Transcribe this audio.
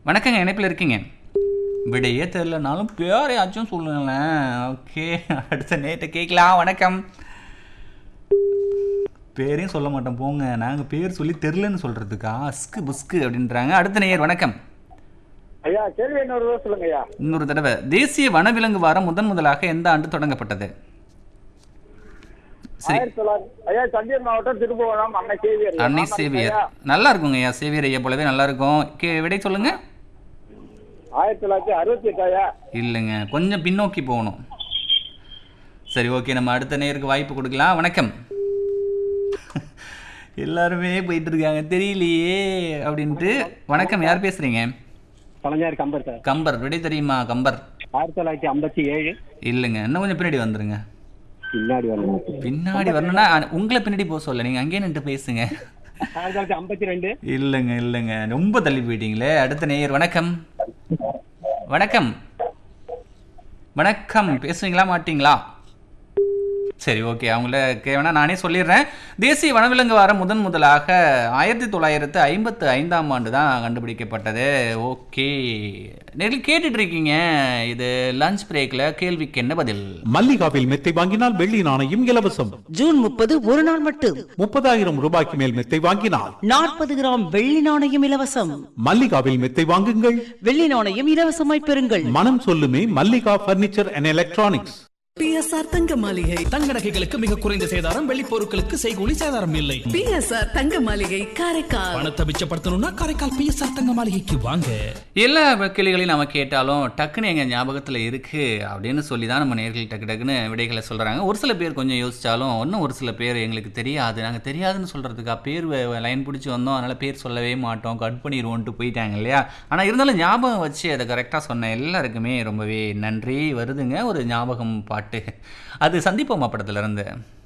வணக்கங்க இணைப்பில் இருக்கீங்க விடையே தெரிலனாலும் பேரையாச்சும் சொல்லுங்களேன் ஓகே அடுத்த நேற்று கேட்கலாம் வணக்கம் பேரையும் சொல்ல மாட்டோம் போங்க நாங்கள் பேர் சொல்லி தெரிலன்னு சொல்கிறதுக்கா அஸ்கு புஸ்கு அப்படின்றாங்க அடுத்த நேயர் வணக்கம் ஐயா கேள்வி இன்னொரு தடவை சொல்லுங்க ஐயா இன்னொரு தடவை தேசிய வனவிலங்கு வாரம் முதன் முதலாக எந்த ஆண்டு தொடங்கப்பட்டது சரி ஆயிரத்தி தொள்ளாயிரத்தி ஐயா தஞ்சை மாவட்டம் திருப்புவனம் அன்னை சேவியர் அன்னை ஆமாம் சேவியர் ஐயா. நல்லா இருக்குங்க ஐயா சேவியர் ஐயா போலவே நல்லா இருக்கும் கே விடை சொல்லுங்க ஆயிரத்தி தொள்ளாயிரத்தி அறுபத்தி எட்டு ஐயா இல்லைங்க கொஞ்சம் பின்னோக்கி போகணும் சரி ஓகே நம்ம அடுத்த நேருக்கு வாய்ப்பு கொடுக்கலாம் வணக்கம் எல்லாருமே போயிட்டு இருக்காங்க தெரியலையே அப்படின்ட்டு வணக்கம் யார் பேசுறீங்க கலைஞர் கம்பர் சார் கம்பர் விடை தெரியுமா கம்பர் ஆயிரத்தி தொள்ளாயிரத்தி ஐம்பத்தி ஏழு இல்லைங்க இன்னும் கொஞ்சம் பின்னாடி வந்துருங்க பின்னாடி வந்து பின்னாடி வரணும்னா அ- உங்களை பின்னாடி போக சொல்ல நீங்க அங்கேயே நின்று பேசுங்க ஆயிரத்தி தொள்ளாயிரத்தி ஐம்பத்தி ரெண்டு இல்லைங்க இல்லைங்க ரொம்ப தள்ளி போயிட்டீங்களே அடுத்த நேயர் வணக்கம் வணக்கம் வணக்கம் பேசுவீங்களா மாட்டீங்களா சரி ஓகே அவங்கள வேணா நானே சொல்லிடுறேன் தேசிய வனவிலங்கு வாரம் முதன் முதலாக ஆயிரத்தி தொள்ளாயிரத்து ஐம்பத்து ஐந்தாம் ஆண்டு தான் கண்டுபிடிக்கப்பட்டது ஓகே நேரில் கேட்டுட்டு இருக்கீங்க இது லஞ்ச் பிரேக்கில் கேள்விக்கு என்ன பதில் மல்லிகாவில் மெத்தை வாங்கினால் வெள்ளி நாணயம் இலவசம் ஜூன் முப்பது ஒரு நாள் மட்டும் முப்பதாயிரம் ரூபாய்க்கு மேல் மெத்தை வாங்கினால் நாற்பது கிராம் வெள்ளி நாணயம் இலவசம் மல்லிகாவில் மெத்தை வாங்குங்கள் வெள்ளி நாணயம் இலவசமாய் பெறுங்கள் மனம் சொல்லுமே Mallika furniture and electronics B S R தங்க மாளிகை தங்க நகைகளுக்கு மிக குறைந்த சேதாரம் வெள்ளி பொருட்களுக்கு செய்கூலி சேதாரம் இல்லை பிஎஸ்ஆர் தங்க மாளிகை காரைக்கால் பணத்தை மிச்சப்படுத்தணும்னா காரைக்கால் பிஎஸ்ஆர் தங்க மாளிகைக்கு வாங்க எல்லா கேள்விகளையும் நம்ம கேட்டாலும் டக்குன்னு எங்கள் ஞாபகத்தில் இருக்குது அப்படின்னு சொல்லி தான் நம்ம நேர்கள் டக்கு டக்குன்னு விடைகளை சொல்கிறாங்க ஒரு சில பேர் கொஞ்சம் யோசித்தாலும் இன்னும் ஒரு சில பேர் எங்களுக்கு தெரியாது நாங்கள் தெரியாதுன்னு சொல்கிறதுக்கா பேர் லைன் பிடிச்சி வந்தோம் அதனால் பேர் சொல்லவே மாட்டோம் கட் பண்ணிடுவோன்ட்டு போயிட்டாங்க இல்லையா ஆனால் இருந்தாலும் ஞாபகம் வச்சு அதை கரெக்டாக சொன்ன எல்லாருக்குமே ரொம்பவே நன்றி வருதுங்க ஒரு ஞாபகம் பாட்டு அது சந்திப்போமா படத்துலேருந்து